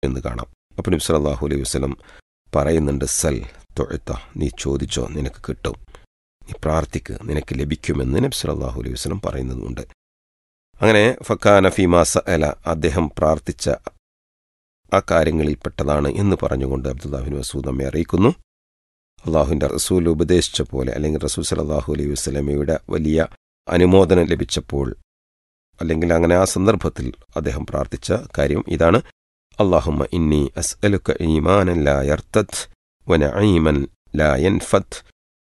എന്ന് കാണാം അപ്പം നബി സല്ലല്ലാഹു അലൈഹി വസല്ലം പറയുന്നുണ്ട് സൽ തൊഴുത്ത നീ ചോദിച്ചോ നിനക്ക് കിട്ടും നീ പ്രാർത്ഥിക്ക് നിനക്ക് ലഭിക്കുമെന്ന് നബി സല്ലല്ലാഹു അലൈഹി വസല്ലം പറയുന്നതുണ്ട് അങ്ങനെ ഫക്കാന ഫീമാ സഅല അദ്ദേഹം പ്രാർത്ഥിച്ച ആ കാര്യങ്ങളിൽപ്പെട്ടതാണ് എന്ന് പറഞ്ഞുകൊണ്ട് അബ്ദുല്ലാഹിൻ മസൂദ് നമ്മെ അറിയിക്കുന്നു അള്ളാഹുവിൻ്റെ റസൂൽ ഉപദേശിച്ച പോലെ അല്ലെങ്കിൽ റസൂൽ സലാഹു അലൈഹി വസ്ലമയുടെ വലിയ അനുമോദനം ലഭിച്ചപ്പോൾ അല്ലെങ്കിൽ അങ്ങനെ ആ സന്ദർഭത്തിൽ അദ്ദേഹം പ്രാർത്ഥിച്ച കാര്യം ഇതാണ് അള്ളാഹുമ്മ ഇന്നി അസ്അലുക ഈമാനൻ ലാ യർത്തത് വനഈമൻ ലാ യൻഫത്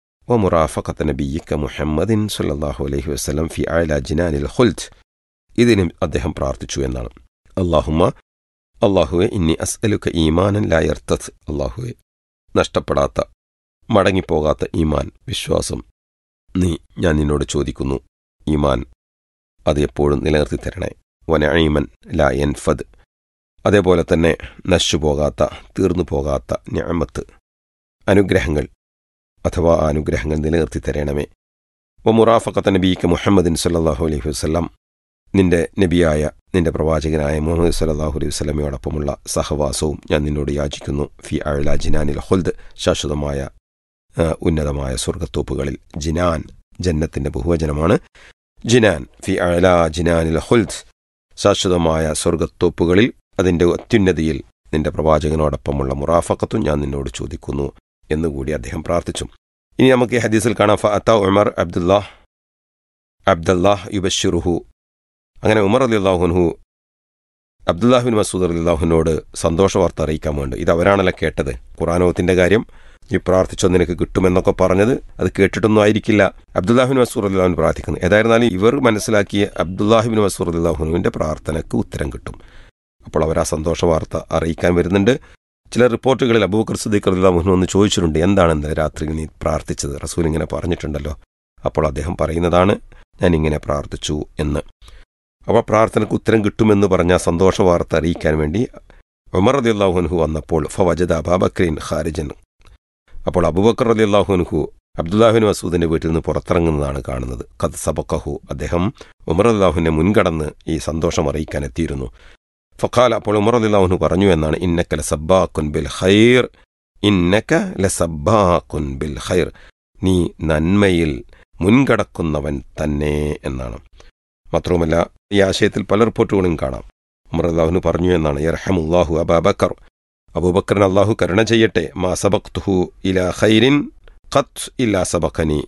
വമുറാഫഖത നബിയിക്ക മുഹമ്മദിൻ സല്ലല്ലാഹു അലൈഹി വസല്ലം ഫി അഅല ജിനാനിൽ ഖുൽദ് ഇതിനും അദ്ദേഹം പ്രാർത്ഥിച്ചു എന്നാണ് അള്ളാഹുമ്മ അള്ളാഹുവെ ഇന്നി അസ്അലുക ഈമാനൻ ലാ യർത്തത് അള്ളാഹുവെ നഷ്ടപ്പെടാത്ത മടങ്ങിപ്പോകാത്ത ഈമാൻ വിശ്വാസം നീ ഞാൻ നിന്നോട് ചോദിക്കുന്നു ഈമാൻ അത് എപ്പോഴും നിലനിർത്തി തരണേ വനഈമൻ ലാ യൻഫദ് അതേപോലെ തന്നെ നശിച്ചുപോകാത്ത തീർന്നു പോകാത്ത ഞാമത്ത് അനുഗ്രഹങ്ങൾ അഥവാ ആ അനുഗ്രഹങ്ങൾ നിലനിർത്തി തരണമേ വ മുറാഫക്കത്ത നബീക്ക് മുഹമ്മദിൻ സല്ലാഹു അലൈഹി വസ്ല്ലാം നിന്റെ നബിയായ നിന്റെ പ്രവാചകനായ മുഹമ്മദ് സല്ലാഹു അലൈഹി വസ്ലമയോടൊപ്പമുള്ള സഹവാസവും ഞാൻ നിന്നോട് യാചിക്കുന്നു ഫി അഴല ജിനാനിൽ ഹുൽദ് ശാശ്വതമായ ഉന്നതമായ സ്വർഗത്തോപ്പുകളിൽ ജിനാൻ ജന്നത്തിന്റെ ബഹുവചനമാണ് ജിനാൻ ഫി അഴല ജിനാനിൽ ഹുൽദ് ശാശ്വതമായ സ്വർഗത്തോപ്പുകളിൽ അതിന്റെ അത്യുന്നതിയിൽ നിന്റെ പ്രവാചകനോടൊപ്പമുള്ള മുറാഫക്കത്തും ഞാൻ നിന്നോട് ചോദിക്കുന്നു എന്നുകൂടി അദ്ദേഹം പ്രാർത്ഥിച്ചു ഇനി നമുക്ക് ഈ ഹദീസിൽ കാണാം ഫഅത്ത ഉമർ അബ്ദുല്ലാഹ് അബ്ദല്ലാഹ് യുബഷിറുഹു അങ്ങനെ ഉമർ അലി അള്ളാഹുൻഹു അബ്ദുല്ലാഹിബിൻ മസൂദ് അലി അള്ളാഹുവിനോട് സന്തോഷ വാർത്ത അറിയിക്കാൻ വേണ്ടി ഇത് അവരാണല്ലോ കേട്ടത് ഖുറാനോത്തിന്റെ കാര്യം ഈ പ്രാർത്ഥിച്ചോ നിനക്ക് കിട്ടുമെന്നൊക്കെ പറഞ്ഞത് അത് കേട്ടിട്ടൊന്നും ആയിരിക്കില്ല അബ്ദുല്ലാഹിബിൻ മസൂർ അല്ലാഹുൻ പ്രാർത്ഥിക്കുന്നു ഏതായിരുന്നാലും ഇവർ മനസ്സിലാക്കിയ അബ്ദുല്ലാഹിബിൻ മസൂർ അല്ലാഹുനുവിന്റെ പ്രാർത്ഥനയ്ക്ക് ഉത്തരം കിട്ടും അപ്പോൾ അവർ ആ സന്തോഷ വാർത്ത അറിയിക്കാൻ വരുന്നുണ്ട് ചില റിപ്പോർട്ടുകളിൽ അബൂബക്കർ സിദ്ദീഖ് അള്ളാഹുനു ഒന്ന് ചോദിച്ചിട്ടുണ്ട് എന്താണ് ഇന്നലെ രാത്രി നീ പ്രാർത്ഥിച്ചത് റസൂൽ ഇങ്ങനെ പറഞ്ഞിട്ടുണ്ടല്ലോ അപ്പോൾ അദ്ദേഹം പറയുന്നതാണ് ഞാൻ ഇങ്ങനെ പ്രാർത്ഥിച്ചു എന്ന് അപ്പോൾ പ്രാർത്ഥനയ്ക്ക് ഉത്തരം കിട്ടുമെന്ന് പറഞ്ഞ സന്തോഷ വാർത്ത അറിയിക്കാൻ വേണ്ടി ഉമർ റതി അള്ളാഹുൻഹു വന്നപ്പോൾ ഫവജദ അബാബക്രീൻ ഖാരിജൻ അപ്പോൾ അബുബക്കർ റതി അള്ളാഹുൻഹു അബ്ദുല്ലാഹിൻ മസൂദിന്റെ വീട്ടിൽ നിന്ന് പുറത്തിറങ്ങുന്നതാണ് കാണുന്നത് ഖദ് സബക്കഹു അദ്ദേഹം ഉമർ അള്ളാഹുവിനെ മുൻകടന്ന് ഈ സന്തോഷം അറിയിക്കാൻ എത്തിയിരുന്നു ഫഖാൽ അപ്പോൾ ഉമർ അള്ളാഹുനു പറഞ്ഞു എന്നാണ് ഇന്നക്ക ലസബ്ബാക്കുൻ ബിൽ ഖൈർ ഇന്നക്ക ലസബ്ബാക്കുൻ ബിൽ ഖൈർ നീ നന്മയിൽ മുൻകടക്കുന്നവൻ തന്നെ എന്നാണ് മാത്രവുമല്ല ഈ ആശയത്തിൽ പല റിപ്പോർട്ടുകളും കാണാം ഉമർ അള്ളാഹുന് പറഞ്ഞു എന്നാണ് യർഹമുല്ലാഹു അബാബക്കർ അബൂബക്കറിന് അള്ളാഹു കരുണ ചെയ്യട്ടെ മാ സബക്തുഹു ഇല ഖൈരിൻ ഖത്ത് ഇല്ലാ സബഖനി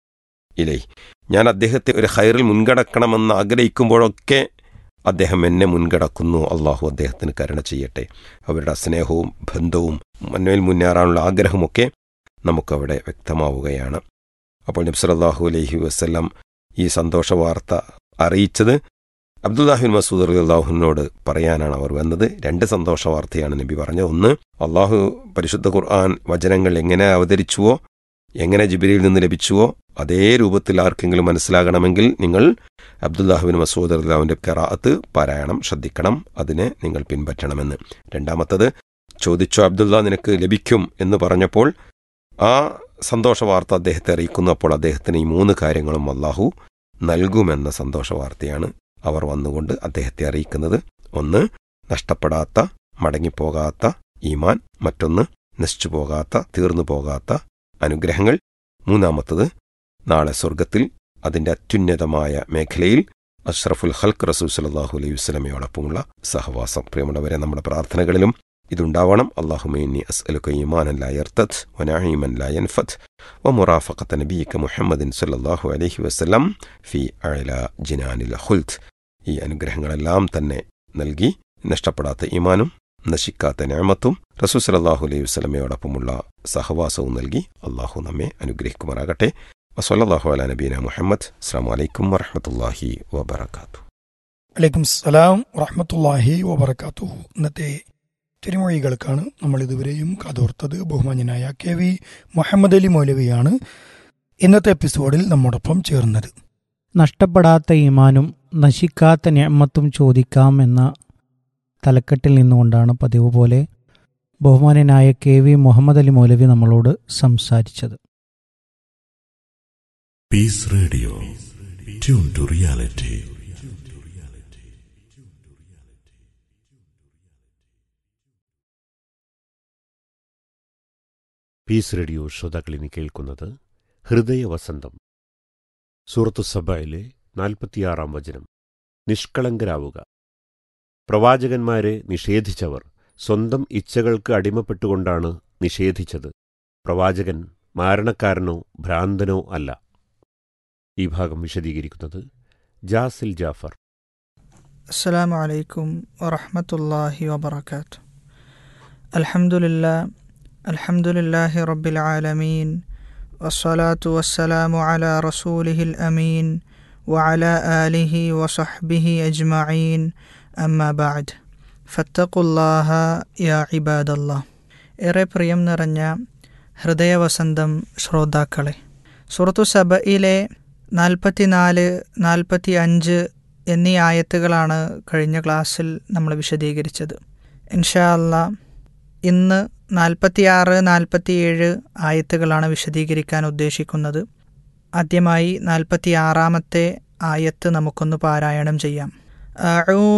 ഇലൈ ഞാൻ അദ്ദേഹത്തെ ഒരു ഖൈറിൽ മുൻകടക്കണമെന്ന് ആഗ്രഹിക്കുമ്പോഴൊക്കെ അദ്ദേഹം എന്നെ മുൻകടക്കുന്നു അള്ളാഹു അദ്ദേഹത്തിന് കരുണ ചെയ്യട്ടെ അവരുടെ സ്നേഹവും ബന്ധവും മന്മേൽ മുന്നേറാനുള്ള ആഗ്രഹമൊക്കെ നമുക്കവിടെ വ്യക്തമാവുകയാണ് അപ്പോൾ നബ്സലല്ലാഹു അലൈഹി വസ്ല്ലാം ഈ സന്തോഷ വാർത്ത അറിയിച്ചത് അബ്ദുല്ലാഹിൻ മസൂദ് അള്ളാഹുവിനോട് പറയാനാണ് അവർ വന്നത് രണ്ട് സന്തോഷ വാർത്തയാണ് നബി പറഞ്ഞത് ഒന്ന് അള്ളാഹു പരിശുദ്ധ ഖുർആൻ വചനങ്ങൾ എങ്ങനെ അവതരിച്ചുവോ എങ്ങനെ ജിബിരിയിൽ നിന്ന് ലഭിച്ചുവോ അതേ രൂപത്തിൽ ആർക്കെങ്കിലും മനസ്സിലാകണമെങ്കിൽ നിങ്ങൾ അബ്ദുല്ലാഹുബിൻ മസൂദ് അള്ളാഹുവിന്റെ കറാത്ത് പാരായണം ശ്രദ്ധിക്കണം അതിനെ നിങ്ങൾ പിൻപറ്റണമെന്ന് രണ്ടാമത്തത് ചോദിച്ചോ അബ്ദുല്ല നിനക്ക് ലഭിക്കും എന്ന് പറഞ്ഞപ്പോൾ ആ സന്തോഷ വാർത്ത അദ്ദേഹത്തെ അറിയിക്കുന്നു അപ്പോൾ അദ്ദേഹത്തിന് ഈ മൂന്ന് കാര്യങ്ങളും അള്ളാഹു നൽകുമെന്ന സന്തോഷ വാർത്തയാണ് അവർ വന്നുകൊണ്ട് അദ്ദേഹത്തെ അറിയിക്കുന്നത് ഒന്ന് നഷ്ടപ്പെടാത്ത മടങ്ങിപ്പോകാത്ത ഈമാൻ മറ്റൊന്ന് നശിച്ചു പോകാത്ത തീർന്നു പോകാത്ത അനുഗ്രഹങ്ങൾ മൂന്നാമത്തത് നാളെ സ്വർഗത്തിൽ അതിന്റെ അത്യുന്നതമായ മേഖലയിൽ അഷ്റഫുൽ ഹൽക്ക് റസൂൽ സലാഹു അലൈഹി വസ്ലമയോടൊപ്പമുള്ള സഹവാസം പ്രിയമുള്ളവരെ നമ്മുടെ പ്രാർത്ഥനകളിലും ഇതുണ്ടാവണം അള്ളാഹുമൈനി അസ്അലുക ഈമാനൻ ലാ യർത്തത് വനഈമൻ ലാ യൻഫത് വമുറാഫഖത നബിയിക മുഹമ്മദിൻ സല്ലല്ലാഹു അലൈഹി വസല്ലം ഫി അഅല ജിനാനിൽ ഖുൽദ് ഈ അനുഗ്രഹങ്ങളെല്ലാം തന്നെ നൽകി നഷ്ടപ്പെടാത്ത ഈമാനും നശിക്കാത്ത ഞാമത്തും റസൂൽ സല്ലല്ലാഹു അലൈഹി വസല്ലമയോടൊപ്പമുള്ള സഹവാസവും നൽകി അള്ളാഹു നമ്മെ അനുഗ്രഹിക്കുമാറാകട്ടെ വസല്ലല്ലാഹു അലാ നബീന മുഹമ്മദ് അസ്സാം വലൈക്കും വറഹമത്തല്ലാഹി വബർക്കാത്തു വലൈക്കും സലാം വറഹമത്തല്ലാഹി വബർക്കാത്തു ഇന്നത്തെ തിരുമൊഴികൾക്കാണ് നമ്മൾ ഇതുവരെയും കാതോർത്തത് ബഹുമാന്യനായ കെ വി മുഹമ്മദ് അലി മൗലവിയാണ് ഇന്നത്തെ എപ്പിസോഡിൽ നമ്മോടൊപ്പം ചേർന്നത് നഷ്ടപ്പെടാത്ത ഈമാനും നശിക്കാത്ത ഞമ്മത്തും ചോദിക്കാം എന്ന തലക്കെട്ടിൽ നിന്നുകൊണ്ടാണ് പതിവ് പോലെ ബഹുമാനനായ കെ വി മുഹമ്മദ് അലി മൗലവി നമ്മളോട് സംസാരിച്ചത് Peace Radio. Tune to reality. Peace Radio ശ്രോതാക്കളിനി കേൾക്കുന്നത് ഹൃദയവസന്തം സൂറത്തു സഭയിലെ നാൽപ്പത്തിയാറാം വചനം നിഷ്കളങ്കരാവുക പ്രവാചകന്മാരെ നിഷേധിച്ചവർ സ്വന്തം ഇച്ഛകൾക്ക് അടിമപ്പെട്ടുകൊണ്ടാണ് നിഷേധിച്ചത് പ്രവാചകൻ മാരണക്കാരനോ ഭ്രാന്തനോ അല്ല ഈ ഭാഗം വിശദീകരിക്കുന്നത് ജാസിൽ ജാഫർ السلام عليكم ورحمة الله وبركاته الحمد لله الحمد لله رب العالمين والصلاة والسلام على رسوله الأمين وعلى آله وصحبه أجمعين أما بعد فاتقوا الله يا عباد الله ഏറെ പ്രിയം നിറഞ്ഞ ഹൃദയവസന്തം ശ്രോതാക്കളെ സുറത്തു സബയിലെ നാൽപ്പത്തിനാല് നാൽപ്പത്തി അഞ്ച് എന്നീ ആയത്തുകളാണ് കഴിഞ്ഞ ക്ലാസ്സിൽ നമ്മൾ വിശദീകരിച്ചത് ഇൻഷാ അല്ല ഇന്ന് നാൽപ്പത്തിയാറ് നാൽപ്പത്തിയേഴ് ആയത്തുകളാണ് വിശദീകരിക്കാൻ ഉദ്ദേശിക്കുന്നത് ആദ്യമായി നാൽപ്പത്തിയാറാമത്തെ ആയത്ത് നമുക്കൊന്ന് പാരായണം ചെയ്യാം